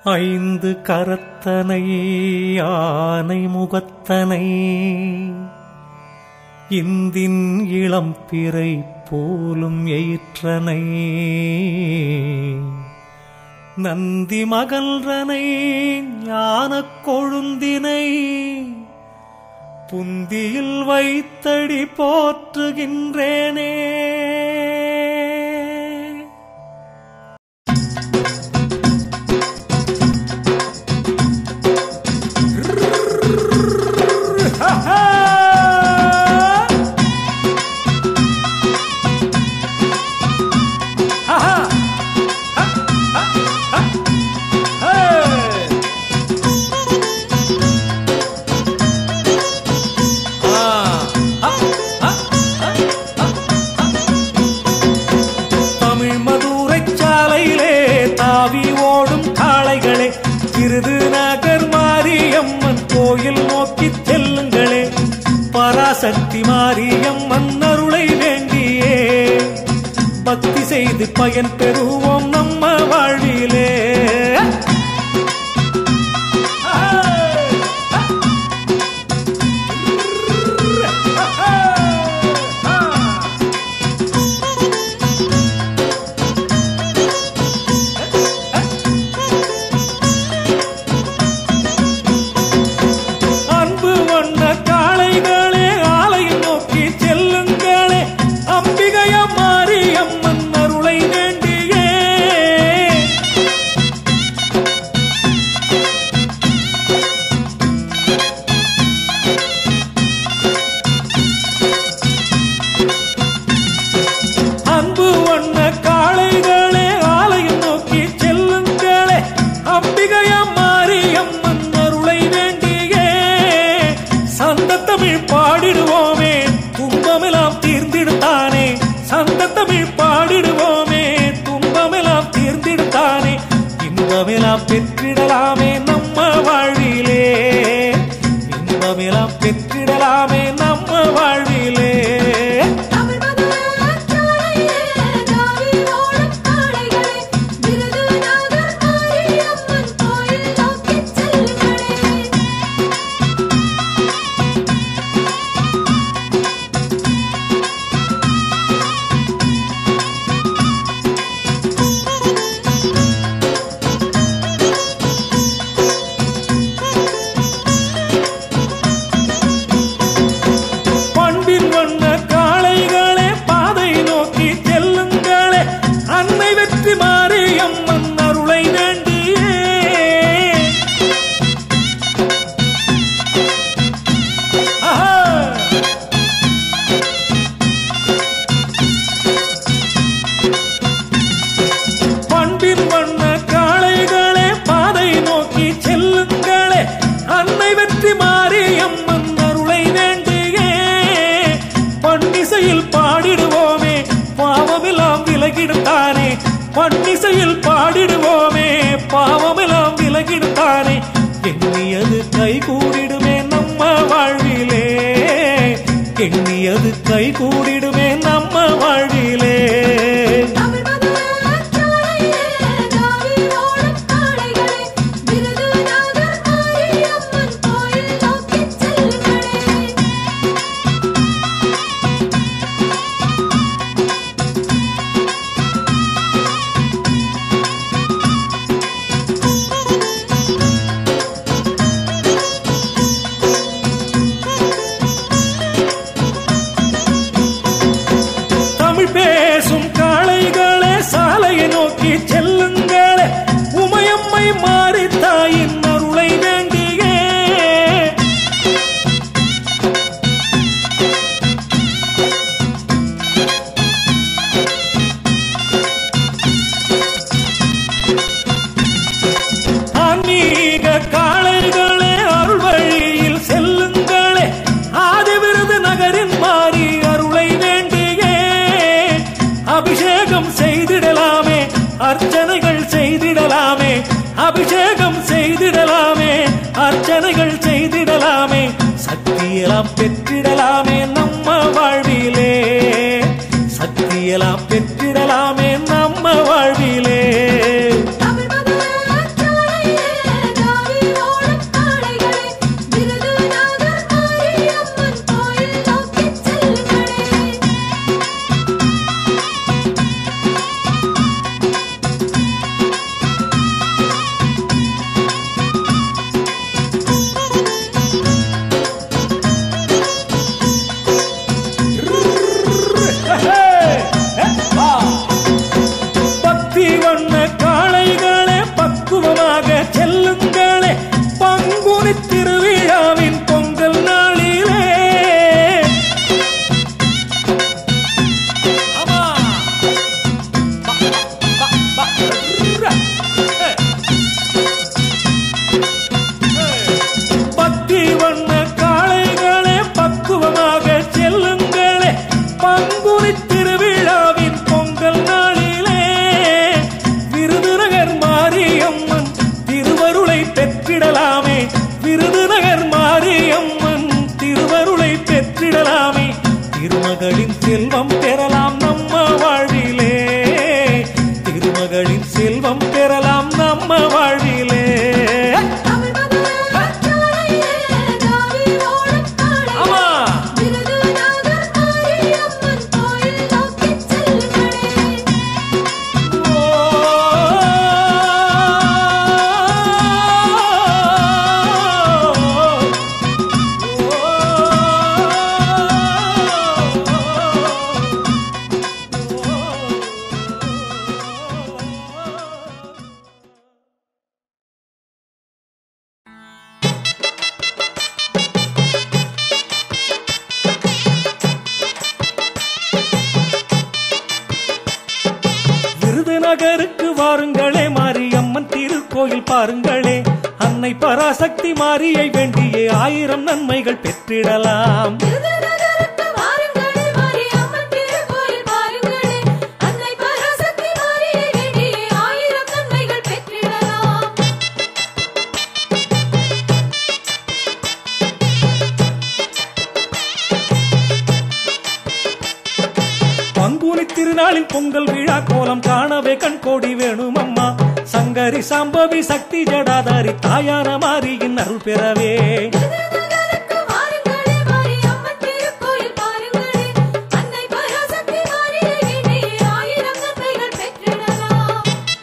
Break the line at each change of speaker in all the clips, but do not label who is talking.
ஐந்து கரத்தனை ஆனை முகத்தனை இந்தின் இளம்பிறை போலும் எயிற்றனை நந்தி மகன்றனை ஞானக் கொழுந்தினை புந்தியில் வைத்தடி போற்றுகின்றேனே தமிழ் மதுரைச் சாலையிலே தாவி ஓடும் காளைகளே விருது நகர் மாரியம்மன் கோயில் நோக்கி செல்லுங்களே பராசக்தி மாரியம்மன் அருளை வேண்டியே பக்தி செய்து பயன் பெறுவோம் நம்ம வாழ்விலே அன்பு வண்ண காளைகளே ஆலயம் நோக்கி செல்லுங்களே அம்பிகைய மாரியம்மன் அருளை வேண்டியே அன்பு வண்ண காளைகளே ஆலயம் நோக்கி செல்லுங்களே அம்பிகைய மாரியம்மன் அருளை வேண்டியே சந்த தமிழ் பாடிடுவோமே துன்பமெல்லாம் தீர்ந்திடுத்தானே சந்த தமிழ் பாடிடுவோமே துன்பமெல்லாம் தீர்ந்திடுத்தானே இன்பமெல்லாம் பெற்றிடலாமே நம்ம வாழ்விலே இன்பமெல்லாம் பெற்றிடலாமே நம்ம வாழ்விலே
தமிழ் மதுராச்சாரையே தாவி ஓடும் காளைகளே விருது நகர் மாரியம்மன் கோயில் நோக்கிச் செல்லுங்களே
பண்பின் வண்ண காளைகளே பாதை நோக்கி செல்லுங்களே அன்னை வெற்றி மாரியம்மன் அருளை வேண்டியே ஆஹா! பண்பின் வண்ண காளைகளே பாதை நோக்கி செல்லுங்களே அன்னை வெற்றி மாரியம்மன் அருளை வேண்டியே பன்னிசையில் பாடிடுவோமே பாவமெல்லாம் விலகிடுத்தானே பன்னிசையில் பாடிடுவோமே பாவமெல்லாம் விலகிடுத்தானே எண்ணியது கை கூடிடுமே நம்ம வாழ்விலே எண்ணியது கை கூடிடுமே நம்ம வாழ்விலே
தமிழ் மதுராச்சாரையே தாவி ஓடும் காளைகளே விருது நகர் மாரியம்மன் கோயில் நோக்கிச் செல்லுங்களே
தமிழ் பேசும் காளைகளே சாலையை நோக்கி செல்லுங்களே உமையம்மை மாறி தாயின் அருளை வேண்டியே ஆன்மீக காளைகளே அருள் வழியில் செல்லுங்களே ஆதி விருது நகரின் மாறி அருளை வேண்டியே அபிஷேகம் செய்திடலாமே அர்ச்சனைகள் செய்திடலாமே அபிஷேகம் செய்திடலாமே அர்ச்சனைகள் செய்திடலாமே சக்தியெல்லாம் பெற்றிடலாமே நம்ம வாழ்விலே சக்தியெல்லாம் பெற்றிடலாமே நம்ம வாழ்விலே
தமிழ் மதுராச்சாரையே
செல்வம் பெறலாம் நம்ம வாழ்விலே திருமகளின் செல்வம் பெறலாம் நம்ம வாழ்விலே
தமிழ் மதுராச்சாரையே தாவி ஓடும் காளைகளே
ஆமா
விருதுநகர் மாரியம்மன் கோயில் நோக்கிச் செல்லுங்களே
விருதுநகருக்கு வாருங்களே மாரியம்மன் திருக்கோயில் பாருங்களே அன்னை பராசக்தி மாரியை வேண்டியே ஆயிரம் நன்மைகள் பெற்றிடலாம்
விருதுநகருக்கு வாருங்களே மாரியம்மன் திருக்கோயில் பாருங்களே அன்னை பராசக்தி மாரியை வேண்டியே ஆயிரம் நன்மைகள் பெற்றிடலாம்
பங்குனி திருநாளில் பொங்கல் விழா கோலம் காணவே கண்கோடி வேணும் அம்மா சங்கரி சாம்பவி சக்தி ஜடாதாரி தாயான மாரியின் அருள் பெறவே
விருதுநகருக்கு வாருங்களே மாரியம்மன் திருக்கோயில் பாருங்களே அன்னை பராசக்தி மாரியை வேண்டியே ஆயிரம் நன்மைகள் பெற்றிடலாம்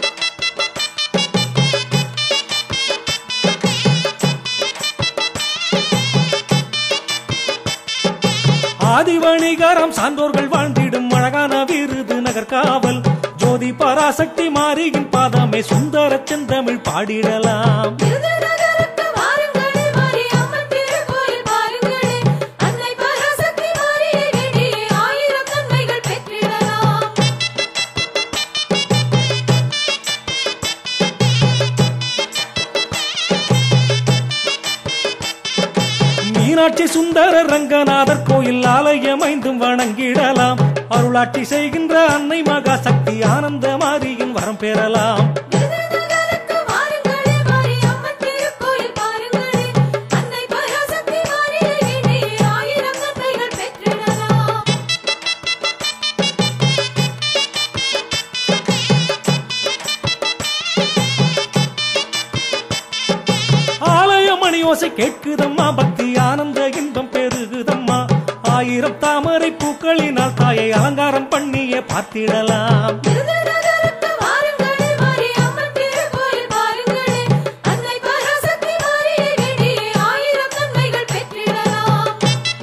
ஆதிவணிகரம் சான்றோர்கள் வாழ்ந்திடும் அழகான விருது நகர் காவல் ஜோதி பராசக்தி மாரியின் பாதமே சுந்தர செந்தமிழ் பாடிடலாம்
விருதுநகருக்கு வாருங்களே மாரியம்மன் திருக்கோயில் பாருங்களே அன்னை பராசக்தி மாரியை வேண்டியே ஆயிரம் நன்மைகள் பெற்றிடலாம்
மீனாட்சி சுந்தர ரங்கநாதர் கோயில் ஆலயம் ஐந்தும் வணங்கிடலாம் அருளாட்சி செய்கின்ற அன்னை மகா சக்தி ஆனந்த மாரியின் வரம் பெறலாம்
விருதுநகருக்கு வாருங்களே மாரியம்மன் திருக்கோயில் பாருங்களே அன்னை பராசக்தி மாரியை வேண்டியே ஆயிரம் நன்மைகள் பெற்றிடலாம்
ஆலய மணி ஓசை கேட்குதம்மா பக்தி ஆனந்த இன்பம் பெருகுதம்மா ஆயிரம் தாமரை பூக்களினால் தாயை அலங்காரம் பண்ணியே பார்த்திடலாம்
விருதுநகருக்கு வாருங்களே மாரியம்மன் திருக்கோயில் பாருங்களே அன்னை பராசக்தி மாரியை வேண்டியே ஆயிரம் நன்மைகள் பெற்றிடலாம்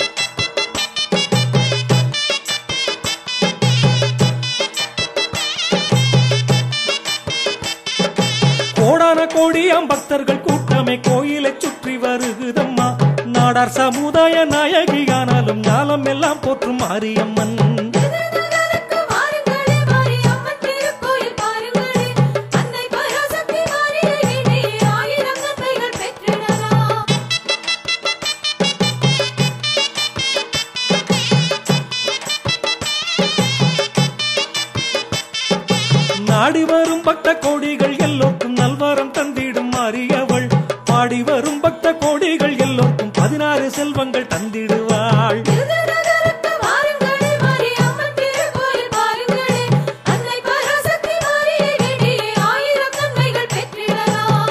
கோடான கோடியாம் பக்தர்கள் கூட்டமே கோயிலை சுற்றி வருகுதம்மா நாடார் சமுதாய நாயகியானாலும் ஞானம் எல்லாம் போற்றும் மாரியம்மன்
விருதுநகருக்கு வாருங்களே மாரியம்மன் திருக்கோயில் பாருங்களே அன்னை பராசக்தி மாரியை வேண்டியே ஆயிரம் நன்மைகள் பெற்றிடலாம்
நாடி வரும் பக்த கோடிகள் எல்லோருக்கும் நல்வரம் தந்திடும் மாறியவள் பாடி வரும் பக்த கோடிகள் எல்லோருக்கும் பதினாறு செல்வங்கள் தந்திடுவாள்
விருதுநகருக்கு வாருங்களே மாரியம்மன் திருக்கோயில் பாருங்களே அன்னை பராசக்தி மாரியை வேண்டியே ஆயிரம் நன்மைகள் பெற்றிடலாம்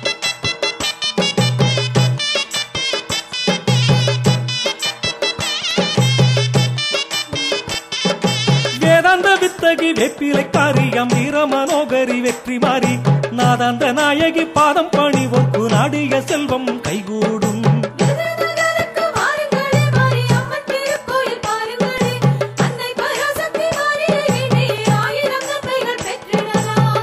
வேதாந்த வித்தகி வெப்பிலை காரியம் வீரமனோகரி வெற்றி மாறி நாதாந்த நாயகி பாதம் பணிவோர்க்கு நாடிய செல்வம் கைகூடும்
விருதுநகருக்கு வாருங்களே மாரியம்மன் திருக்கோயில் பாருங்களே அன்னை பராசக்தி மாரியை வேண்டியே ஆயிரம் நன்மைகள் பெற்றிடலாம்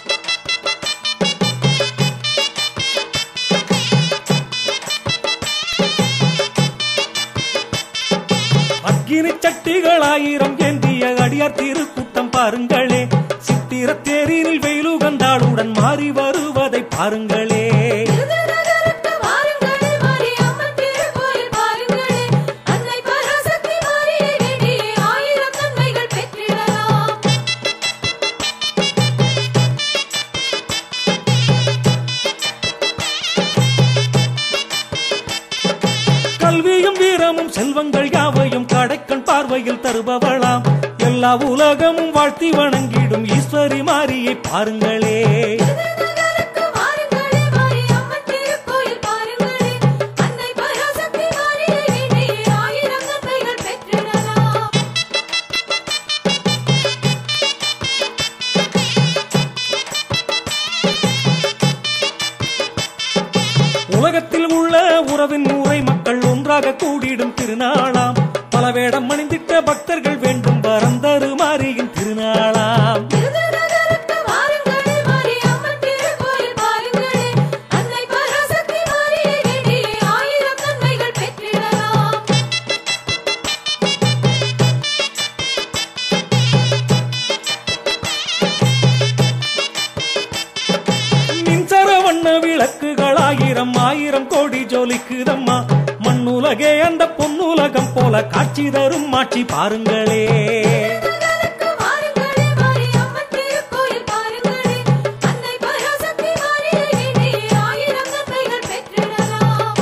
அக்கினி சட்டிகள் ஆயிரம் ஏந்திய அடியார் திருக்கூட்டம் பாருங்களே சித்திர தேரினில் வெயிலுகந்தாளுடன் மாறி வருவதை பாருங்களே
விருதுநகருக்கு வாருங்களே மாரியம்மன் திருக்கோயில் பாருங்களே அன்னை பராசக்தி மாரியை வேண்டியே ஆயிரம் நன்மைகள் பெற்றிடலாம்
கல்வியும் வீரமும் செல்வங்கள் யாவையும் கடைக்கண் பார்வை கோவையில் தருபவளாம் எல்லா உலகமும் வாழ்த்தி வணங்கிடும் ஈஸ்வரி மாரியை பாருங்களே
விருதுநகருக்கு வாருங்களே மாரியம்மன் திருக்கோயில் பாருங்களே அன்னை பராசக்தி மாரியை வேண்டியே ஆயிரம் நன்மைகள் பெற்றிடலாம்
உலகத்தில் உள்ள உறவின் முறை மக்கள் ஒன்றாக கூடிடும் திருநாளாம் பல வேடம் அணிந்திட்ட பக்தர்கள் வேண்டும் வரம் தருமாரியின் திருநாளாம்
விருதுநகருக்கு வாருங்களே மாரியம்மன் திருக்கோயில் பாருங்களே அன்னை பராசக்தி மாரியை வேண்டியே ஆயிரம் நன்மைகள் பெற்றிடலாம்
மின்சர வண்ண விளக்குகள் ஆயிரம் ஆயிரம் கோடி ஜோலிக்குதம்மா மண்ணுலகே அந்த பொன்னுலகம் போல காட்சி தரும் மாட்சி பாருங்களே
விருதுநகருக்கு வாருங்களே மாரியம்மன் திருக்கோயில் பாருங்களே அன்னை பராசக்தி மாரியை வேண்டியே ஆயிரம் நன்மைகள் பெற்றிடலாம்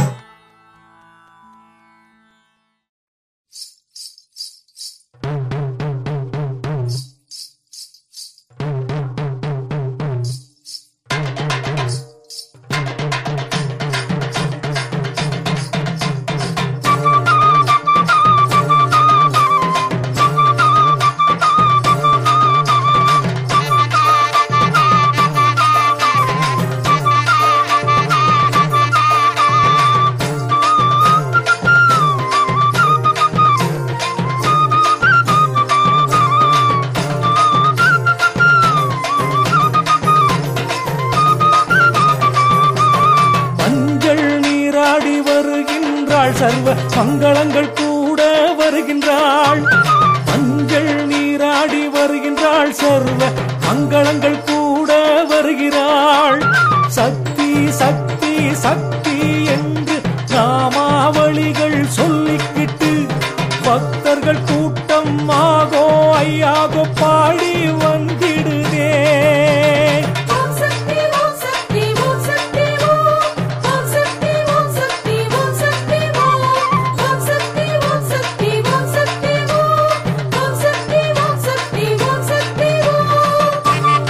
மஞ்சள் நீராடி வருகின்றாள் சர்வ மங்களங்கள் கூட வருகின்றாள் மஞ்சள் நீராடி வருகின்றாள் சர்வ மங்களங்கள் கூட வருகிறாள் சக்தி சக்தி சக்தி என்று நாமாவளிகள் சொல்லிக்கிட்டு பக்தர்கள் கூட்டம் ஆகோ ஐயாகோ பாடி வந்திடுதே
ஓம் சக்தி ஓம் சக்தி ஓம் சக்தி ஓம் ஓம் சக்தி ஓம் சக்தி ஓம் சக்தி ஓம் ஓம் சக்தி ஓம் சக்தி ஓம் சக்தி ஓம் ஓம் சக்தி ஓம் சக்தி ஓம் சக்தி ஓம்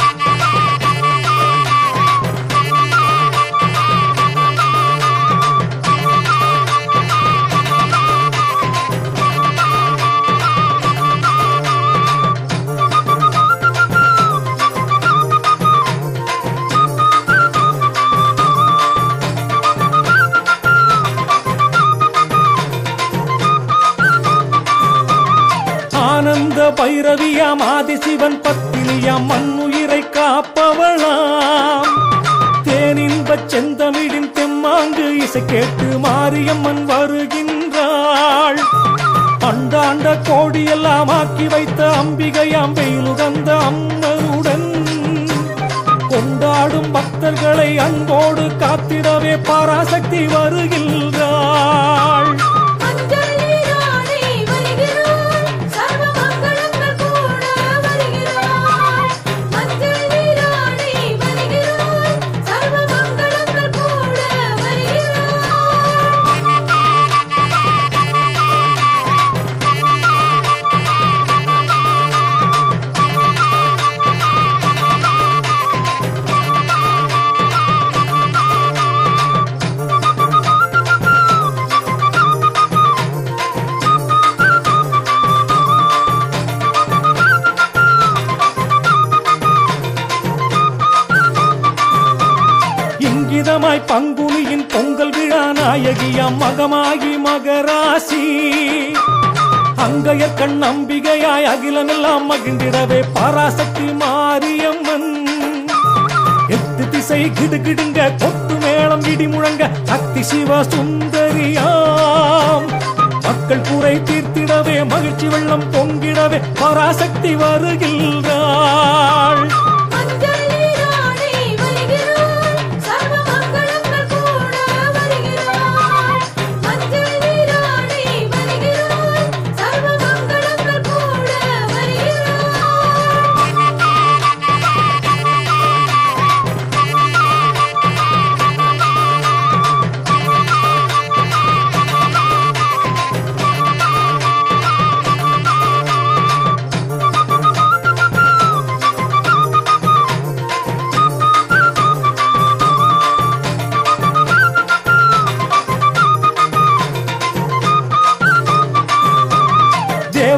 ஆனந்த பைரவியாம் ஆதிசிவன் பத்தினியாம் மண்ணுயிரை காப்பவளாம் தேனின்பச் செந்தமிழின் தெம்மாங்கு இசை கேட்டு மாரியம்மன் வருகின்றாள் அண்டாண்ட கோடியெல்லாம் ஆக்கி வைத்த அம்பிகையாம் வெயிலுகந்த அம்மருடன் கொண்டாடும் பக்தர்களை அன்போடு காத்திடவே பராசக்தி வருகின்றாள்
மஞ்சள் நீராடி வருகிறாள் சர்வ மங்களங்கள் கூட வருகிறாள் மஞ்சள் நீராடி வருகிறாள் சர்வ மங்களங்கள் கூட வருகிறாள்
இங்கிதமாய் பங்குனியின் பொங்கல் விழா நாயகியாம் மகமாகி மகராசி அங்கையர் கண் அம்பிகையாய் அகிலமெல்லாம் மகிழ்ந்திடவே பராசக்தி மாரியம்மன் எட்டு திசை கிடுகிடுங்க கொட்டு மேளம் இடி முழங்க சக்தி சிவ சுந்தரியாம் மக்கள் குறை தீர்த்திடவே மகிழ்ச்சி வெள்ளம் பொங்கிடவே பராசக்தி வருகின்றாள்
மஞ்சள் நீராடி வருகிறாள் சர்வ மங்களங்கள் கூட வருகிறாள் மஞ்சள் நீராடி வருகிறாள் சர்வ மங்களங்கள் கூட வருகிறாள்
ஆ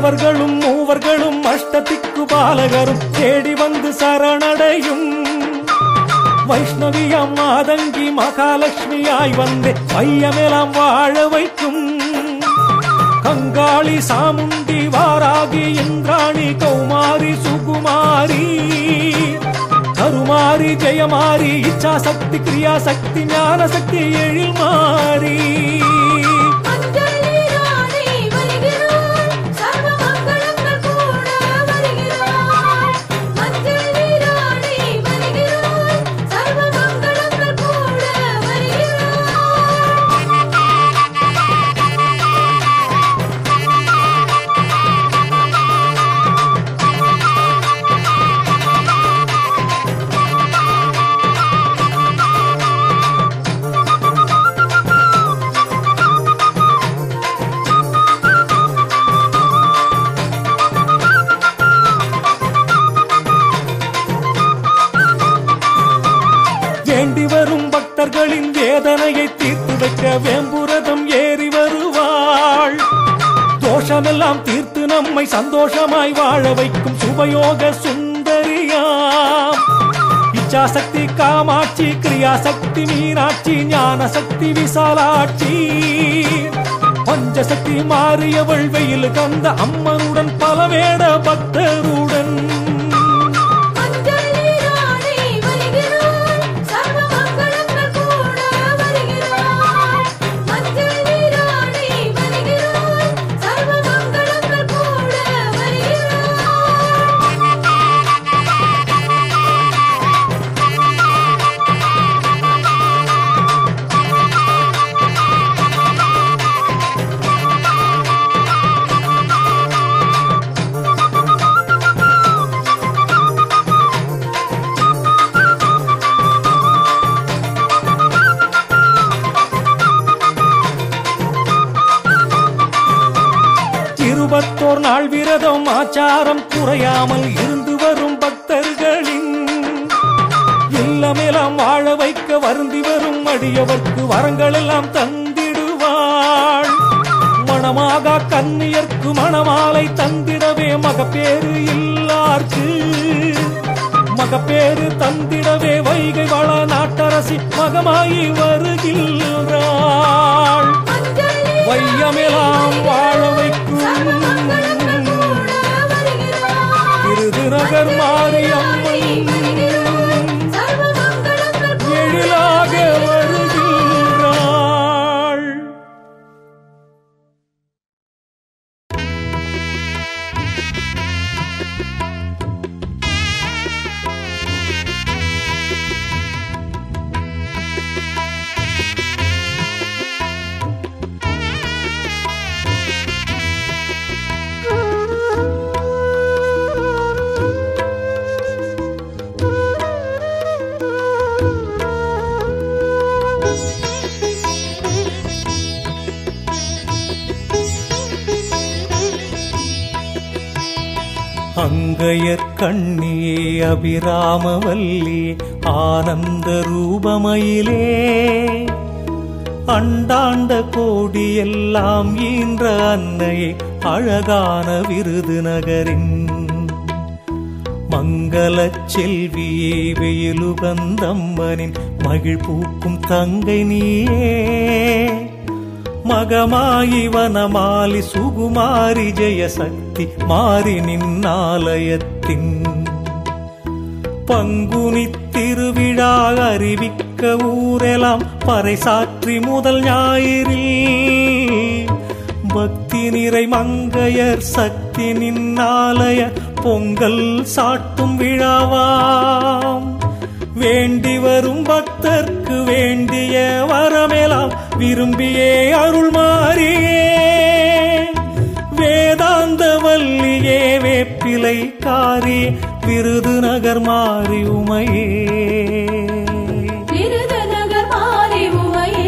தேவர்களும் மூவர்களும் அஷ்டதிக்கு பாலகரும் தேடி வந்து சரணடையும் வைஷ்ணவியாம் மாதங்கி மகாலட்சுமியாய் வந்து பையமெல்லாம் வாழ வைக்கும் கங்காளி சாமுண்டி வாராகி இந்திராணி கௌமாரி சுகுமாரி கருமாரி ஜெயமாரி இச்சாசக்தி கிரியாசக்தி ஞானசக்தி எழில் மாறி
அஞ்சலி ராணி வருகிறாள் சர்வ மங்களங்கள் கூட வருகிறாள் அஞ்சலி ராணி வருகிறாள் சர்வ மங்களங்கள் கூட வருகிறாள்
வேண்டி வரும் பக்தர்களின் வேதனையை தீர்த்து வைக்க வேம்புரதம் ஏறி வருவாள் தோஷமெல்லாம் தீர்த்து நம்மை சந்தோஷமாய் வாழ வைக்கும் சுபயோக சுந்தரியாம் இச்சாசக்தி காமாட்சி கிரியாசக்தி மீனாட்சி ஞானசக்தி விசாலாட்சி பஞ்சசக்தி மாறியவள் வெயில் கந்த அம்மனுடன் பலவேட பக்தருடன்
அஞ்சலி ராணி வருகிறாள் சர்வ மங்களங்கள் கூட வருகிறாள் அஞ்சலி ராணி வருகிறாள் சர்வ மங்களங்கள் கூட வருகிறாள்
இருபத்தோர் நாள் விரதம் ஆச்சாரம் குறையாமல் இருந்து வரும் பக்தர்களின் இல்லமெல்லாம் வாழ வைக்க வருந்தி வரும் அடியவர்க்கு வரங்கள் எல்லாம் தந்திடுவாள் மணமாக கன்னியர்க்கு மணமாலை தந்திடவே மகப்பேறு இல்லார்க்கு மகப்பேறு தந்திடவே வைகை வள நாட்டரசி மகமாயி வருகின்றாள்
அஞ்சலி
வையமெல்லாம் வாழ
சர்வ மங்களங்கள்
வைக்கும்
கூட வருகிறாள்
திருநகர் மாரியம்மன்
சர்வ மங்களங்கள் கூட
எழிலாக வருகின்றாள் அங்கையர் கண்ணியே அபிராமவல்லி ஆனந்த ரூபமயிலே அண்டாண்ட கோடி எல்லாம் ஈன்ற அன்னையே அழகான விருது நகரின் மங்களச் செல்வியே வெயிலுகந்தம்மனின் மகிழ் பூக்கும் தங்கை நீயே மகமாயி வனமாலி சுகுமாரி ஜெயசக்தி மாறி நின்னாலயத்தின் பங்குனி திருவிழா அறிவிக்க ஊரெல்லாம் பறைசாற்றி முதல் ஞாயிறில் பக்தி நிறை மங்கையர் சக்தி நின்னாலய பொங்கல் சாட்டும் விழாவாம் வேண்டி வரும் பக்தர்க்கு வேண்டிய வரமெல்லாம் விரும்பியே அருள் மாறியே வேதாந்த வல்லியே வேப்பிலை காரி விருதுநகர் மாறி உமையே
விருதுநகர் மாறி உமையே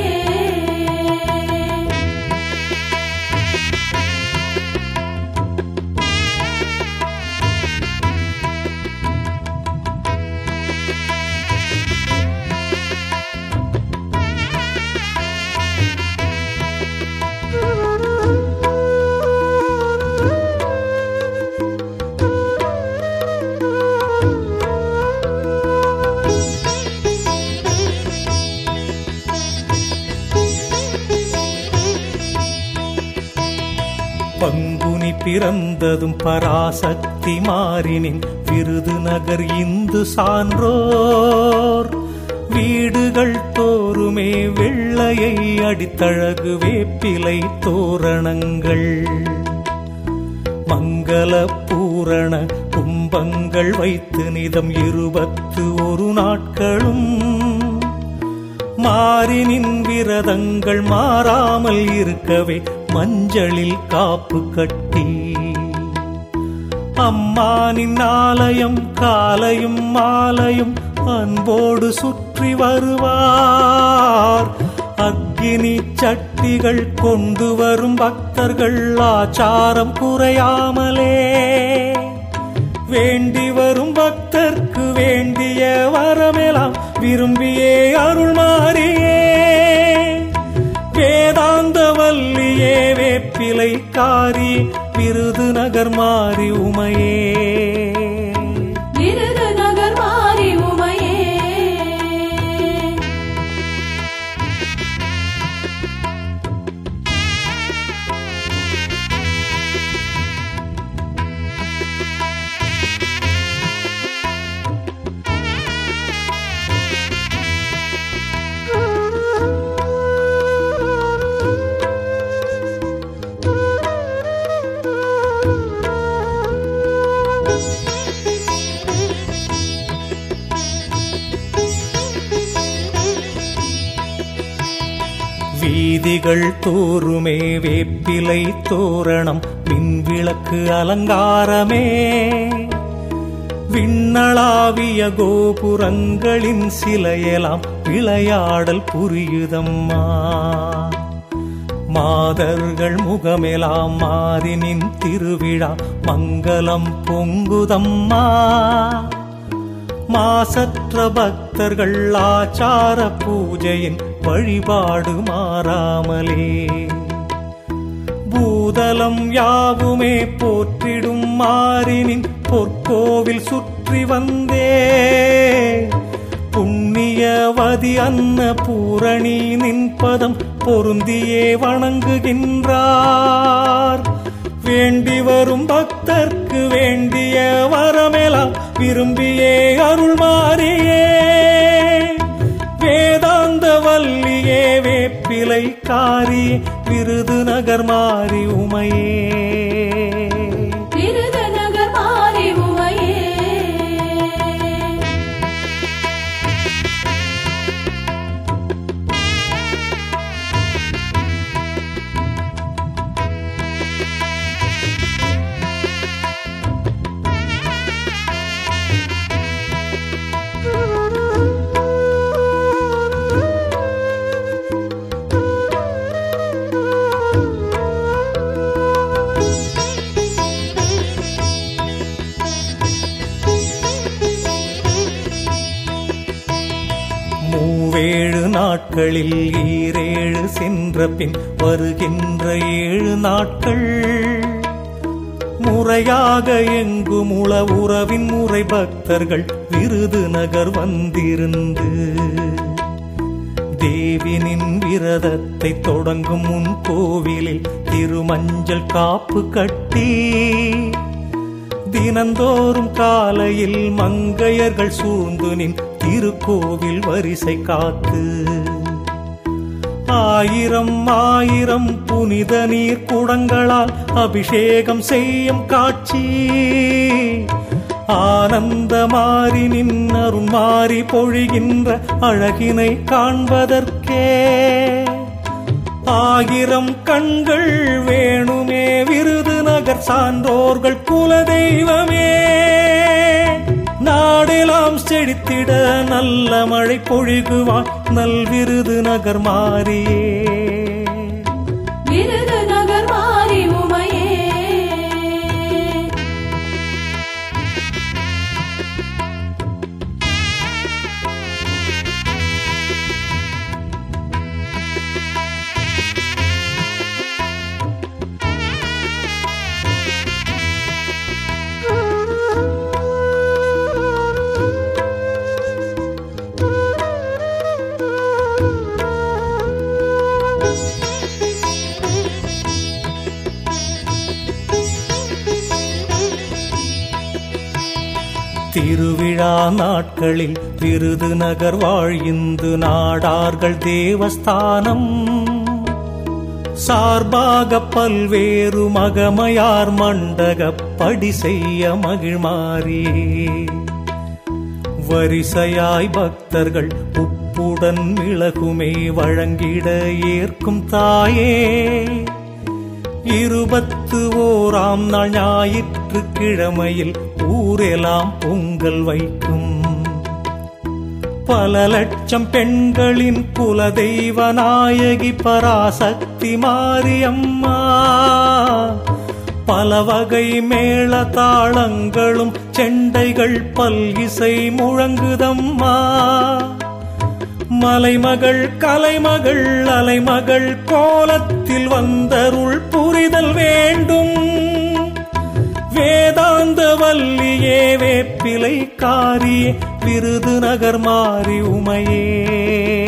பங்குனி பிறந்ததும் பராசக்தி மாறினின் விருதுநகர் இந்து சான்றோர் வீடுகள் தோறுமே வெள்ளையை அடித்தழகு வேப்பிலை தோரணங்கள் மங்கள பூரண கும்பங்கள் வைத்து நிதம் இருபத்து ஒரு நாட்களும் மாறினின் விரதங்கள் மாறாமல் இருக்கவே மஞ்சளில் காப்பு கட்டி அம்மானின் ஆலயம் காலையும் மாலையும் அன்போடு சுற்றி வருவார் அக்கினி சட்டிகள் கொண்டு வரும் பக்தர்கள் ஆச்சாரம் குறையாமலே வேண்டி வரும் பக்தர்க்கு வேண்டிய வரமெல்லாம் விரும்பியே அருள் மாறியே வேதாந்த வல்லியே வேப்பிலை காரி விருதுநகர் மாறி உமையே
விருதுநகர் மாறி உமையே
வீதிகள் தோறுமே வேப்பிலை தோரணம் மின்விளக்கு அலங்காரமே விண்ணளாவிய கோபுரங்களின் சிலையெல்லாம் விளையாடல் புரியுதம்மா மாதர்கள் முகமெலாம் மாறினின் திருவிழா மங்களம் பொங்குதம்மா மாசற்ற பக்தர்கள் ஆச்சார பூஜையின் வழிபாடு மாறாமலே பூதலம் யாவுமே போற்றிடும் மாறினின் பொற்கோவில் சுற்றி வந்தே புண்ணியவதி அன்ன பூரணி நின்பதம் பொருந்தியே வணங்குகின்றார் வேண்டி வரும் பக்தர்க்கு வேண்டிய வரமெல்லாம் விரும்பியே அருள் மாறியே வேதாந்த வல்லியே வேப்பிலை காரி விருதுநகர் மாறி உமையே
விருதுநகர் மாறி உமையே
மூவேழு நாட்களில் ஈரேழு சென்ற பின் வருகின்ற ஏழு நாட்கள் முறையாக எங்கும் உள உறவின் முறை பக்தர்கள் விருதுநகர் வந்திருந்து தேவினின் விரதத்தை தொடங்கும் முன் கோவிலில் திருமஞ்சள் காப்பு கட்டி தினந்தோறும் காலையில் மங்கையர்கள் சூழ்ந்து நின் திருக்கோவில் வரிசை காத்து ஆயிரம் ஆயிரம் புனித நீர் குடங்களால் அபிஷேகம் செய்யும் காட்சி ஆனந்த மாறி நின்னருண் மாறி பொழிகின்ற அழகினை காண்பதற்கே ஆயிரம் கண்கள் வேணுமே விருதுநகர் சான்றோர்கள் குலதெய்வமே நாடெல்லாம் செழித்திட நல்ல மழை பொழிகுவான் நல் விருதுநகர் மாறியே
விருதுநகர் மாறி உமையே
திருவிழா நாட்களில் விருதுநகர் வாழ் இந்து நாடார்கள் தேவஸ்தானம் சார்பாக பல்வேறு மகமையார் மண்டகப்படி செய்ய மகிழ்மாறியே வரிசையாய் பக்தர்கள் உப்புடன் மிளகுமே வழங்கிட ஏற்கும் தாயே இருபத்து ஓராம் நாள் ஞாயிற்று கிழமையில் ஊரெல்லாம் பொங்கல் வைக்கும் பல லட்சம் பெண்களின் குலதெய்வ நாயகி பராசக்தி மாரியம்மா பல வகை மேள தாளங்களும் செண்டைகள் பல் இசை முழங்குதம்மா மலைமகள் கலைமகள் அலைமகள் கோலத்தில் வந்தருள் புரிதல் வேண்டும் வேதாந்த வல்லியே வேப்பிலை காரியே விருதுநகர் மாறி உமையே